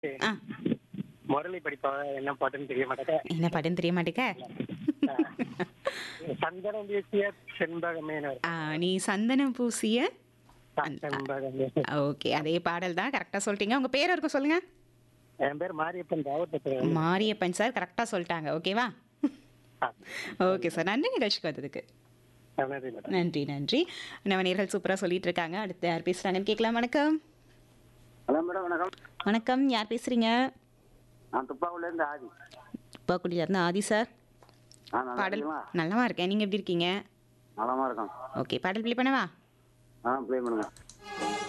ஆ முரளி படிப்பாங்க என்ன பாட்டுன்னு தெரிய மாட்டேங்க என்ன பாட்டுன்னு தெரிய மாட்டேங்க சந்தனம் வீசிய செண்பகமே ஆ, நீ சந்தனம் பூசிய செண்பகமே ஓகே அதே பாடல் தான் கரெக்டாக சொல்லிட்டீங்க உங்கள் பேர் இருக்கும் சொல்லுங்க என் பேர் மாரியப்பன் ராவத் பேசுறேன். மாரியப்பன் சார் கரெக்டாக சொல்லிட்டாங்க ஓகேவா ஆ, ஓகே சார் நன்றி நிகழ்ச்சிக்கு வந்ததுக்கு நன்றி மேடம் நன்றி நன்றி நம்ம நேர்கள் சூப்பராக சொல்லிட்டு இருக்காங்க அடுத்து யார் பேசுகிறாங்கன்னு கேட்கலாம் வணக்கம் ஹலோ மேடம் வணக்கம் வணக்கம் யார் பேசுகிறீங்க நான் துப்பாக்குலேருந்து ஆதி துப்பாக்குடியிலேருந்து ஆதி சார் ஆ நல்லா பாடல் இருக்கீங்களா நல்லவா இருக்கேன் நீங்கள் எப்படி இருக்கீங்க நலமா இருக்கோம் ஓகே பாடல் ப்ளே பண்ணவா ஆ ப்ளே பண்ணுங்க